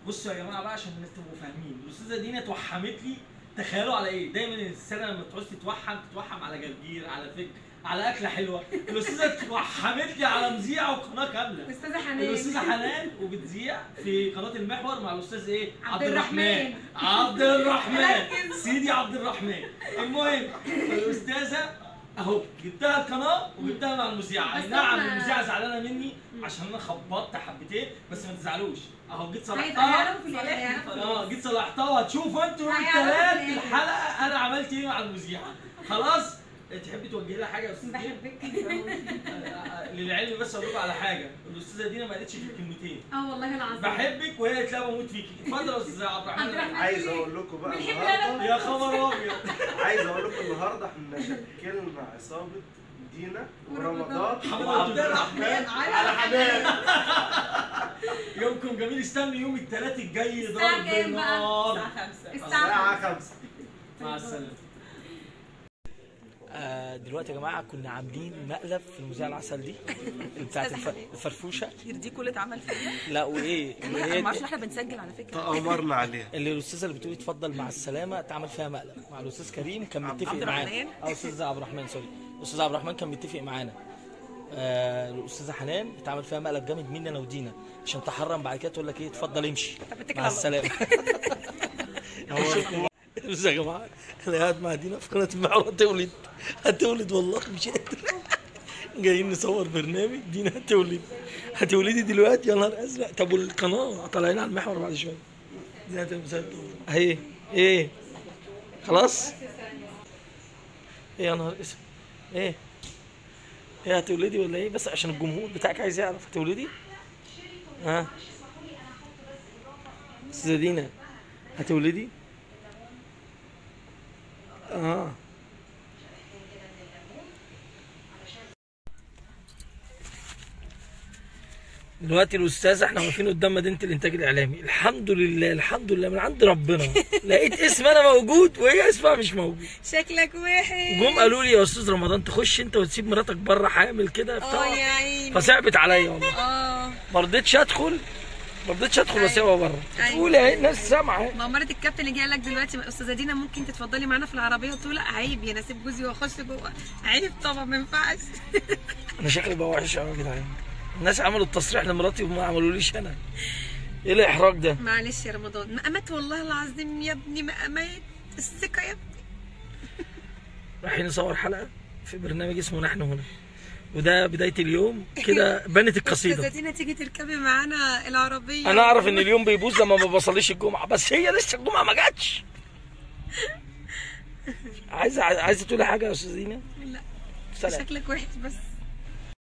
بصوا يا جماعه بقى عشان الناس تبقوا فاهمين الاستاذه دينا توحمت لي تخيلوا على ايه دايما السنه لما تعوز تتوحم تتوحم على جرجير على فكر على اكله حلوه الاستاذه توحمت لي على مذيعه وقناه كامله استاذه حنان الاستاذه حنان وبتذيع في قناه المحور مع الاستاذ ايه عبد الرحمن. عبد الرحمن ركز. سيدي عبد الرحمن المهم الاستاذه اهو جبتها القناه وجبتها مع المذيعه بس اي نعم هما- المذيعه زعلانه مني عشان انا خبطت حبتين بس ما تزعلوش اهو جيت هيبقى صلحتها هيعرفوا في الآخر، هيعرفوا في اه جيت صلحتها وهتشوفوا انتوا هيعرفوا الثلاث في الآخر. الحلقه انا عملت ايه مع المذيعه خلاص تحبي توجهي لها حاجه يا استاذ دينا؟ بحبك للعلم بس اقول لكم على حاجه الاستاذه دينا ما قالتش غير كلمتين اه والله العظيم بحبك وهي قالت لا بموت فيكي اتفضل يا استاذ عبد عبد الرحمن الرحمن عايز اقول لكم بقى بنحب النهارده يا خبر ابيض عايز اقول لكم النهارده احنا شكلنا عصابه دينا ورمضان. ورمضان محمد وعبد الرحمن على حنان يومكم جميل استنوا يوم الثلاث الجاي الساعة ضرب كام بقى؟ نار الساعه الساعه 5 مع السلامه آه دلوقتي يا جماعه كنا عاملين مقلب في المذيعه العسل دي بتاعت الف- الفرفوشه دي كل اتعمل فيها لا وايه انا وهي- ما عشان احنا بنسجل على فكره تأمرنا عليها اللي الاستاذه اللي بتقول اتفضل مع السلامه اتعمل فيها مقلب مع الاستاذ كريم كان متفق عبد معانا الرحمن. او استاذ عبد الرحمن سوري الاستاذ عبد الرحمن كان متفق معانا آه الاستاذه حنان اتعمل فيها مقلب جامد مني انا ودينا عشان تحرم بعد كده تقول لك ايه اتفضل امشي طب اتكل مع على الله. السلامه بص يا جماعه انا قاعد مع دينا في قناه المحور هتولد هتولد والله مش قادر جايين نصور برنامج دينا هتولد هتولدي دلوقتي يا نهار ازرق طب والقناه طالعين على المحور بعد شويه دينا هتولد اهي ايه خلاص ايه يا نهار اسود ايه ايه هتولدي ولا ايه بس عشان الجمهور بتاعك عايز يعرف هتولدي ها استاذه دينا هتولدي اه دلوقتي الاستاذ احنا واقفين قدام مدينه الانتاج الاعلامي الحمد لله الحمد لله من عند ربنا لقيت اسم انا موجود وهي اسمها مش موجود شكلك وحش جم قالوا لي يا استاذ رمضان تخش انت وتسيب مراتك بره حامل كده اه بتاع يا عيني فصعبت عليا والله اه ما رضيتش ادخل ما رضيتش ادخل واسيبها بره أيوة. تقول اهي الناس سامعه ما مرة الكابتن اللي جاي لك دلوقتي استاذه دينا ممكن تتفضلي معانا في العربيه قلت له لا عيب يا نسيب جوزي واخش جوه عيب طبعا ما ينفعش انا شكلي بقى وحش قوي يا جدعان الناس عملوا التصريح لمراتي وما عملوليش انا ايه الاحراج ده معلش يا رمضان ما امات والله العظيم يا ابني ما امات الثقه يا ابني رايحين نصور حلقه في برنامج اسمه نحن هنا وده بدايه اليوم كده بنت استاذه القصيده دينا تيجي تركبي معانا العربيه انا اعرف ان اليوم بيبوظ لما ما بصليش الجمعه بس هي لسه الجمعه ما جاتش عايزه عايزه تقولي حاجه يا استاذ دينا لا سلام شكلك وحش بس